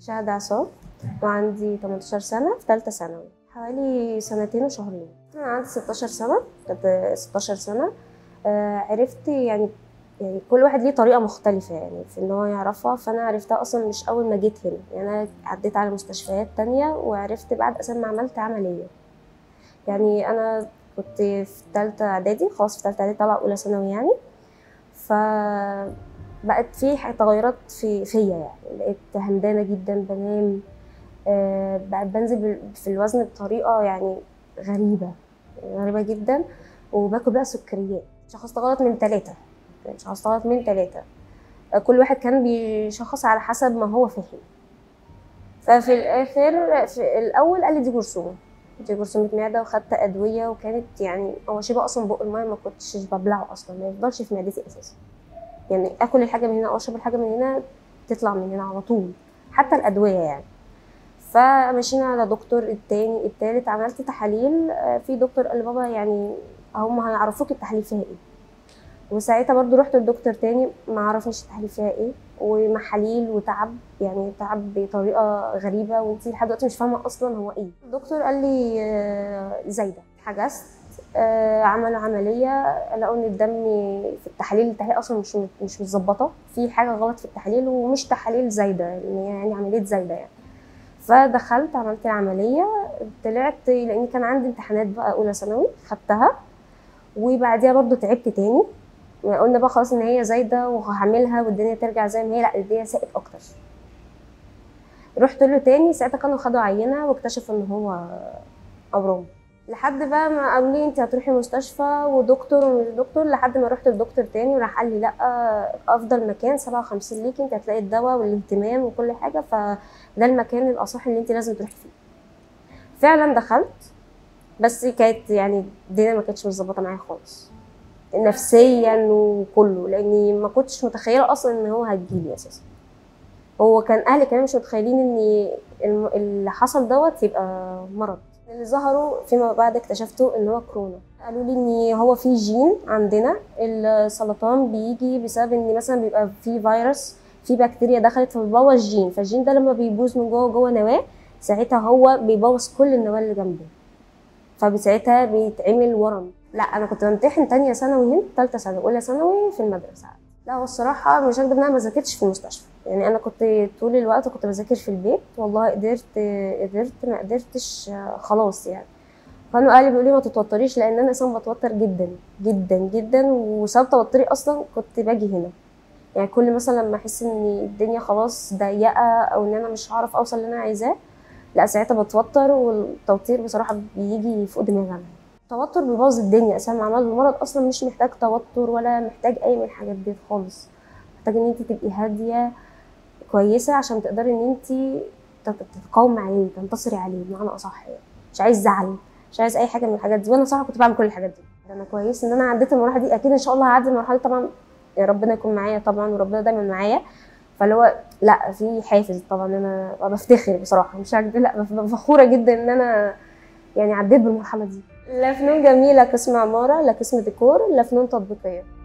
شهد عصام وعندي 18 سنة في ثالثة ثانوي حوالي سنتين وشهرين أنا عندي 16 سنة كنت 16 سنة آه، عرفت يعني يعني كل واحد ليه طريقة مختلفة يعني في إن هو يعرفها فأنا عرفتها أصلا مش أول ما جيت هنا يعني أنا عديت على مستشفيات تانية وعرفت بعد أساسا ما عملت عملية يعني أنا كنت في تالتة إعدادي خلاص في تالتة إعدادي طالعة أولى ثانوي يعني فبقت في ح- تغيرات في فيا يعني بقيت همدانة جدا بنام آه، بقت بنزل بال- في الوزن بطريقة يعني غريبة غريبة جدا وباكل بقى سكريات شخصت غلط من ثلاثة شخصت غلط من ثلاثة كل واحد كان بيشخص على حسب ما هو فاهم ففي الآخر في الأول قال لي دي جرثومة دي جرثومة معدة وخدت أدوية وكانت يعني هو شبه أصلا بق المية ما كنتش ببلعه أصلا ما يفضلش في معدتي أساسا يعني آكل الحاجة من هنا أو أشرب الحاجة من هنا تطلع من هنا على طول حتى الأدوية يعني فمشينا على دكتور التاني التالت عملت تحاليل آه، في دكتور قال لي بابا يعني هم هيعرفوك التحاليل فيها ايه وساعتها برضو رحت لدكتور تاني ما عرفنيش التحاليل فيها ايه ومحاليل وتعب يعني تعب بطريقه غريبه وانت لحد دلوقتي مش فاهمه اصلا هو ايه الدكتور قال لي آه، زايده حجزت آه، عملوا عمليه لقوا ان الدم في التحاليل التحاليل اصلا مش مش متظبطه في حاجه غلط في التحاليل ومش تحاليل زايده يعني عمليه زايده يعني فدخلت عملت العمليه طلعت لان كان عندي امتحانات بقى اولى ثانوي خدتها وبعديها برضو تعبت تاني قلنا بقى خلاص ان هي زايده وهعملها والدنيا ترجع زي ما هي لا الدنيا ساءت اكتر رحت له تاني ساعتها كانوا خدوا عينه واكتشفوا ان هو اورام لحد بقى ما قالوا لي انت هتروحي مستشفى ودكتور ومش دكتور لحد ما رحت لدكتور تاني وراح قال لي لا افضل مكان 57 ليكي انت هتلاقي الدواء والاهتمام وكل حاجه فده المكان الاصح اللي انت لازم تروحي فيه فعلا دخلت بس كانت يعني الدنيا ما كانتش متظبطه معايا خالص نفسيا وكله لاني ما كنتش متخيله اصلا ان هو هتجيلي اساسا هو كان اهلي كمان مش متخيلين ان الم- اللي حصل دوت يبقى مرض اللي ظهروا فيما بعد اكتشفته ان هو كورونا قالوا لي ان هو في جين عندنا السرطان بيجي بسبب ان مثلا بيبقى في فيروس في بكتيريا دخلت فبيبوظ الجين فالجين ده لما بيبوظ من جوه جوه نواه ساعتها هو بيبوظ كل النواه اللي جنبه فساعتها بيتعمل ورم لا انا كنت بمتحن تانية ثانوي هنا تالتة ثانوي اولى ثانوي في المدرسه لا هو الصراحه مش هكدب ان انا ما ذاكرتش في المستشفى يعني انا كنت طول الوقت كنت بذاكر في البيت والله قدرت قدرت ما قدرتش آه، خلاص يعني كانوا قالوا بيقولوا لي ما تتوتريش لان انا اصلا بتوتر جدا جدا جدا وسبب توتري اصلا كنت باجي هنا يعني كل مثلا لما احس ان الدنيا خلاص ضيقه او ان انا مش هعرف اوصل اللي انا عايزاه لا ساعتها بتوتر والتوتير بصراحه بيجي فوق دماغي انا التوتر بيبوظ الدنيا اساسا عمل المرض اصلا مش محتاج توتر ولا محتاج اي من الحاجات دي خالص محتاج ان انت تبقي هاديه كويسه عشان تقدري ان انت تتقاومي عليه تنتصري عليه بمعنى اصح يعني مش عايز زعل مش عايز اي حاجه من الحاجات دي وانا صراحه كنت بعمل كل الحاجات دي انا كويس ان انا عديت المرحله دي اكيد ان شاء الله هعدي المرحله دي طبعا يا ربنا يكون معايا طبعا وربنا دايما معايا فاللي هو لا في حافز طبعا انا بفتخر بصراحه مش هكدب لا بف- فخوره جدا ان انا يعني عديت بالمرحله دي لا فنون جميله قسم عماره لا قسم ديكور لا فنون تطبيقيه